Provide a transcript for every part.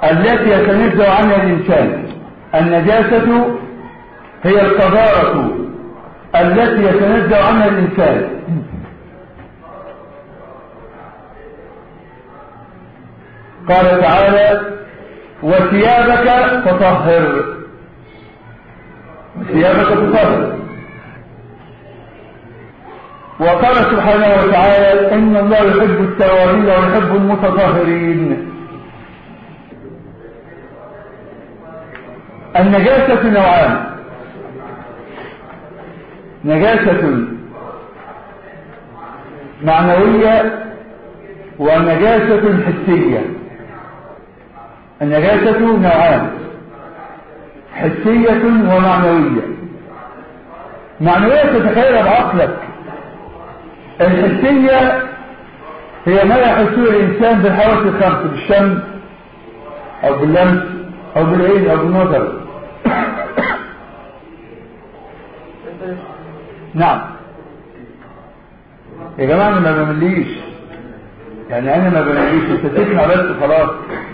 التي يتنزه عنها الإنسان النجاسة هي القذارة التي يتنزه عنها الإنسان قال تعالى وثيابك فطهر ثيابك تطهر وقال سبحانه وتعالى إن الله يحب التوابين ويحب المتطهرين النجاسة نوعان نجاسة معنوية ونجاسة حسية النجاسة نوعان حسية ومعنوية معنوية تتخيل بعقلك الحسية هي ما يحسه الإنسان بالحواس الخمس بالشم أو باللمس أو بالعين أو بالنظر نعم يا جماعة أنا ما بمليش يعني أنا ما بمليش أنت تسمع بس خلاص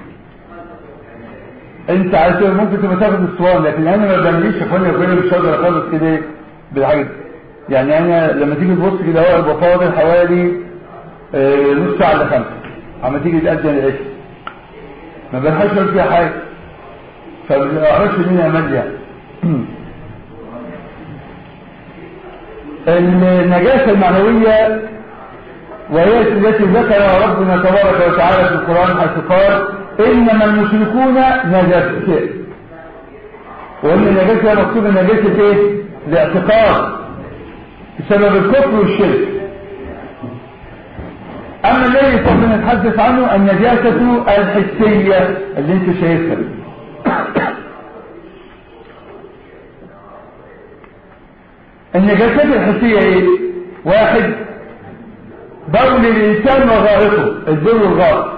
أنت عايز ممكن تبقى تاخد الصوان لكن أنا ما بمليش يا اخواني كل مش هقدر أخلص كده بالحاجة يعني أنا لما تيجي تبص كده هو يبقى فاضل حوالي آه، نص ساعة إلا خمسة عما تيجي تأذن العشاء ما بلحقش أقول فيها حاجة فما أعرفش مين أمل يعني النجاسة المعنوية وهي التي ذكرها ربنا تبارك وتعالى في القرآن حيث قال إنما المشركون نجاسة وإن النجاسة مكتوب النجاسة إيه؟ لاعتقاد بسبب الكفر والشرك أما الذي سوف نتحدث عنه النجاسة الحسية اللي انت شايفها النجاسات الحسية ايه واحد بول الانسان وغائطه البول والغائط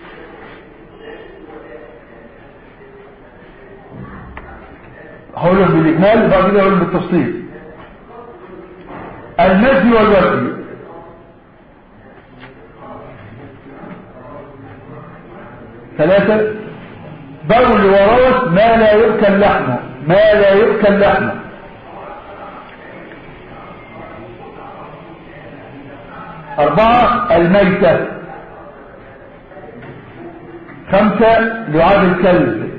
هقولهم بالاجمال وبعد كده اقولهم بالتفصيل المزي والوزي ثلاثة بول وروث ما لا يؤكل لحمه ما لا يؤكل لحمه أربعة الميتة خمسة لعاب الكلب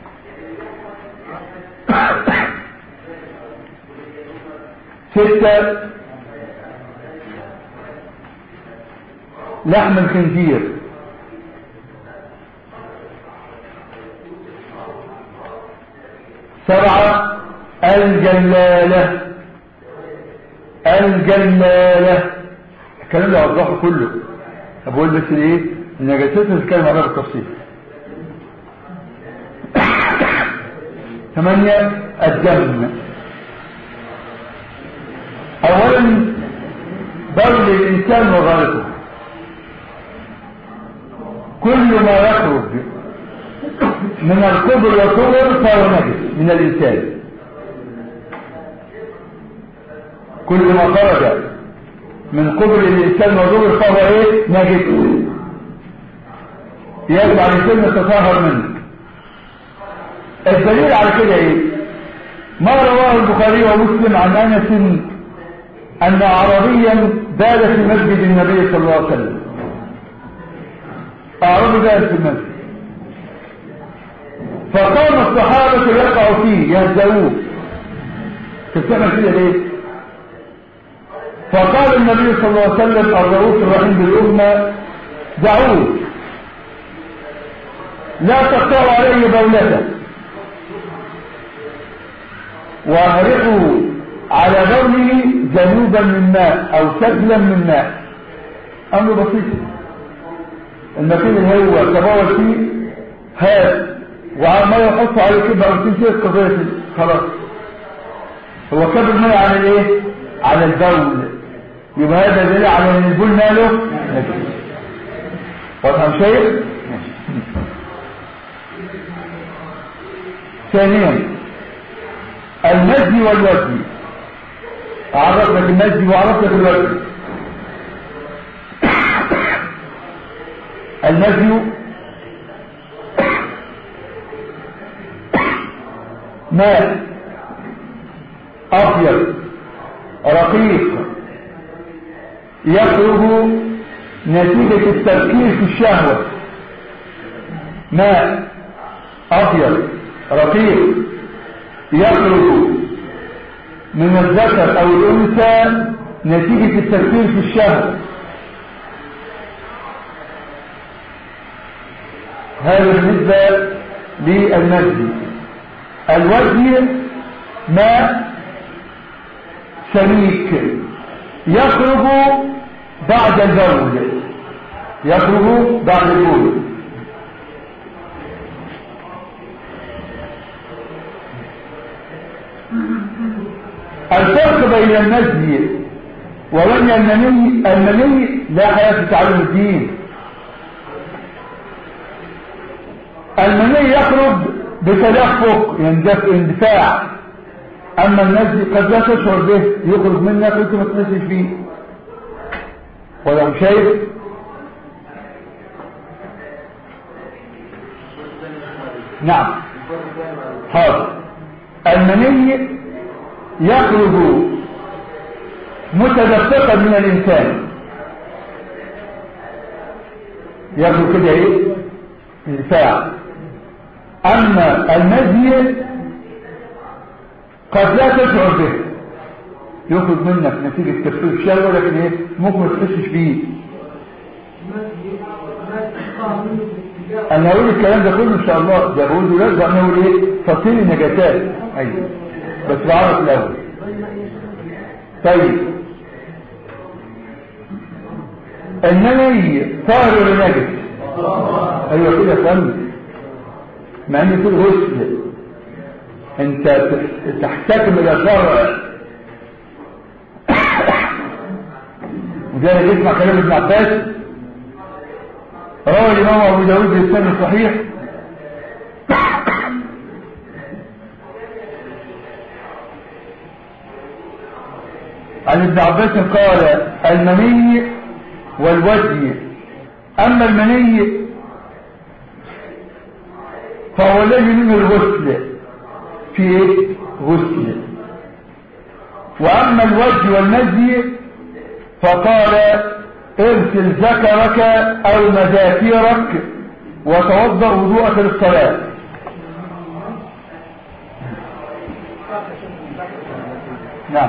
ستة لحم الخنزير سبعة الجلالة الجلالة الكلام ده اوضحه كله بقول بس ايه النجاسات نتكلم عليها بالتفصيل ثمانية الدم اولا بول الانسان وغلطه كل ما يخرج من الكبر والكبر فهو نجس من الانسان كل ما خرج من قبل الإنسان وظهر فهو إيه نجد يجب على الإنسان يتطهر منه الدليل على كده إيه ما رواه البخاري ومسلم عن أنس أن عربيا بال في مسجد النبي صلى الله عليه وسلم أعربي بال في المسجد فقام الصحابة يقعوا فيه يهزؤوه تستمع كده ليه فقال النبي صلى الله عليه وسلم الرؤوس الرحيم بالأمة دعوه لا تقطعوا عليه بولته واغرقوا على بوله جنوبا من ماء او سجلا من ماء امر بسيط المكان اللي هو تبول فيه هات وما يحط عليه كده او تنسي القضيه خلاص هو كبر الماء على الايه على البول يبقى هذا دليل على ان البول ماله نجس واضح شيء ثانيا المزي والوزي اعرف لك المزي واعرف لك الوزي المزي ماء أبيض رقيق يخرج نتيجة التفكير في الشهوة ماء أبيض رقيق يخرج من الذكر أو الأنثى نتيجة التفكير في الشهوة هذا بالنسبة للمجد الوجه ماء سميك يخرج بعد البول يخرج بعد البول الفرق بين المزي وبين المني المني لا حياة تعلم الدين المني يخرج بتدفق اندفاع اما النزي قد لا تشعر به يخرج منك وانت ما تنسش فيه ولو شايف نعم حاضر المني يخرج متدفقا من الانسان يخرج كده ايه انفاع اما المزي قد لا تشعر به يخرج منك نتيجة تفكير الشهوة لكن ايه ممكن ما تحسش فيه انا هقول الكلام ده كله ان شاء الله ده بقول له لازم اقول ايه تفصيل النجاسات ايوه بس بعرف الاول طيب المني طاهر ولا نجس ايوه كده فهمت مع ان في غسل انت تحتكم الى شرع وده اللي يسمع كلام ابن عباس روى الامام ابو داود بالسنه الصحيح عن ابن عباس قال المني والودي اما المني فهو الذي منه الغسل في ايه غسل واما الوجه والمزي فقال اغسل ذكرك او مذاكيرك وتوضا وضوءك للصلاه نعم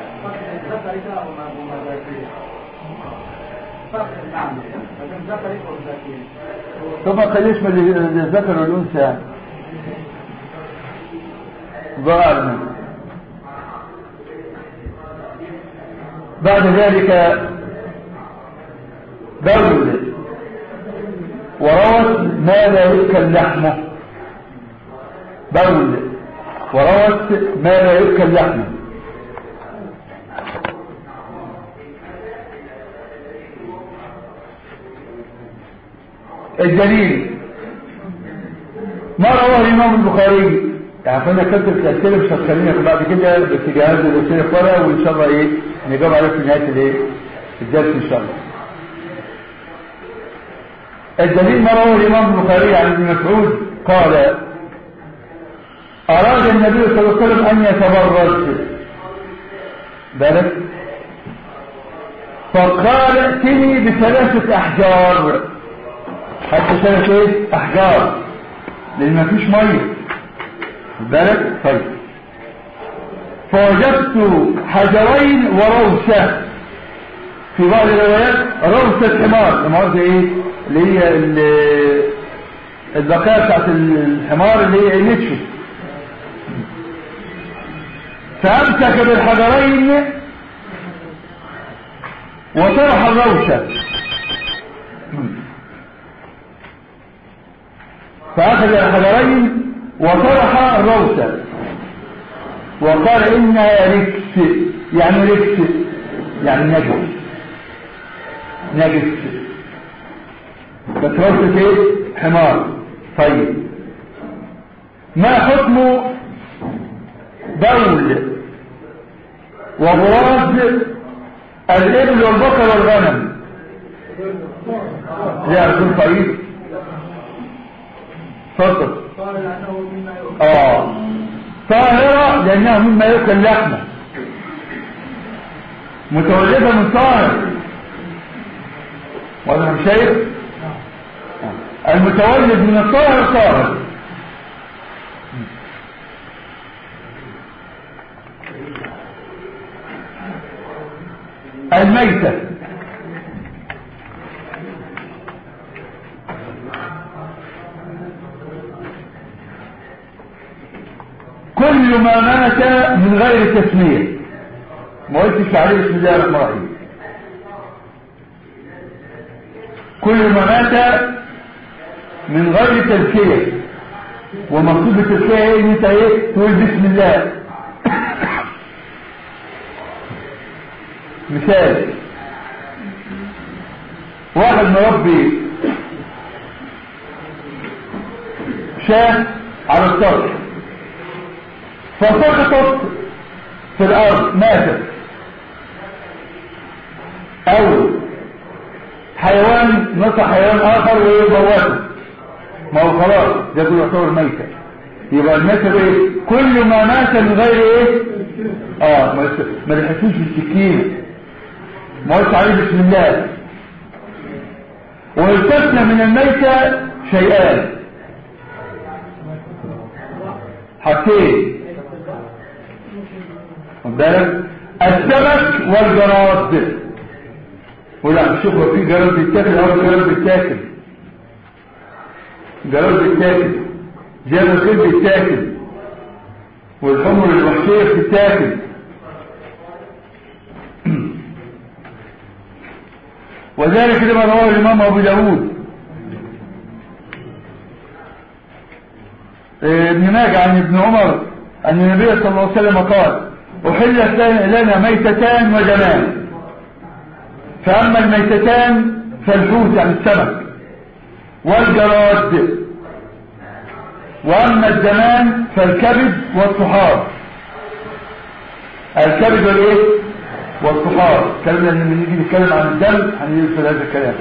ثم قد يشمل الذكر والانثى يعني ظاهر منه بعد ذلك بول وروت ما لا يؤكل لحمه بول وروت ما لا يؤكل لحمه الدليل ما رواه الإمام البخاري يعني فانا كتبت الأسئلة مش هتخلينا بعد كده بس جهاز الأسئلة في ورقة وإن شاء الله إيه نجاوب عليها في نهاية الإيه الدرس إن شاء الله الدليل ما رواه الإمام البخاري عن ابن مسعود قال أراد النبي صلى الله عليه وسلم أن يتبرج بالك فقال ائتني بثلاثة أحجار حتى ثلاثة ايه أحجار لأن مفيش مية بالك طيب فوجدت حجرين وروسة في بعض الروايات روسة حمار الحمار دي ايه اللي هي البقايا بتاعت الحمار اللي هي نتشو فأمسك بالحجرين وطرح الروسة فأخذ الحجرين وطرح الروسة وقال إنها ركس يعني ركس يعني نجس نجس بس روسة ايه حمار طيب ما حكم بول وبراز الابل والبقر والغنم لا يكون طيب تفضل اه طاهرة لأنها مما يأكل لحمه متولدة من طاهر ولا مش شايف المتولد من الطاهر طاهر الميتة كل ما مات من غير تسمية ما قلتش عليه بسم الله الرحمن الرحيم كل ما مات من غير تزكية ومقصود التزكية ايه ان انت ايه تقول بسم الله مثال واحد مربي شاه على السطح فسقطت في الارض ماتت او حيوان نصح حيوان اخر ويبوته ما هو خلاص ده كله يعتبر ميتة يبقى الميتة ايه كل ما مات من غير ايه اه ما ما لحسوش بالسكينة ما قلت عليه بسم الله ويستثنى من الميتة شيئان حاجتين خد بالك السمك والجراد ولا شوف هو في جراد بيتاكل او جراد بيتاكل جراد بيتاكل جاب الخيل بيتاكل والحمر الوحشية بتتاكل وذلك لما رواه الإمام أبو داود ابن ماجه عن ابن عمر أن النبي صلى الله عليه وسلم قال أحلت لنا ميتتان ودمان فأما الميتتان فالحوت عن السمك والجراد وأما الدمان فالكبد والصحار الكبد والايه والصحار كلمة لما نيجي نتكلم عن الدم هنيجي هذا الكلام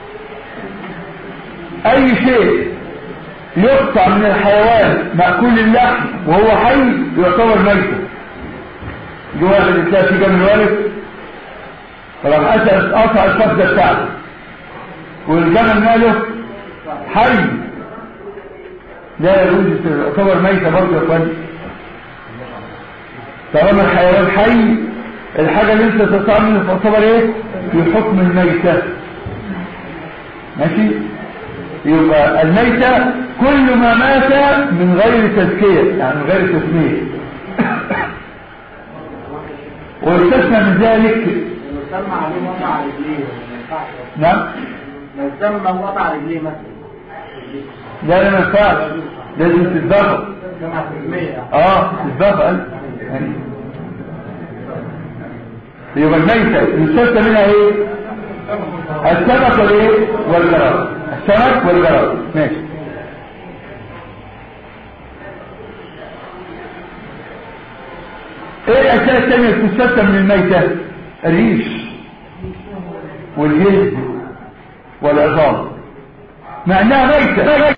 اي شيء يقطع من الحيوان مأكول اللحم وهو حي يعتبر ميتا جواها الإسلام في جنب الوالد فراح أسأل قطع الفخدة بتاعته والجمل ماله حي لا يجوز يعتبر ميتة برضه يا اخواني طالما الحيوان حي الحاجة اللي انت تطعم منه تعتبر ايه في حكم الميتة ماشي يبقى الميتة كل ما مات من غير تزكية يعني من غير تسمية واستثنى من ذلك لو سمى عليه وقع رجليه ما ينفعش نعم لو سمى وقع رجليه مثلا لا لا ما ينفعش لازم تتذكر جمع تسمية اه تتذكر يعني يبقى الميتة يستثنى منها ايه السمك والايه والجراد السمك والجراد ماشي ايه الاشياء الثانيه اللي تستثنى من الميتة الريش والجلد والعظام مع انها ميتة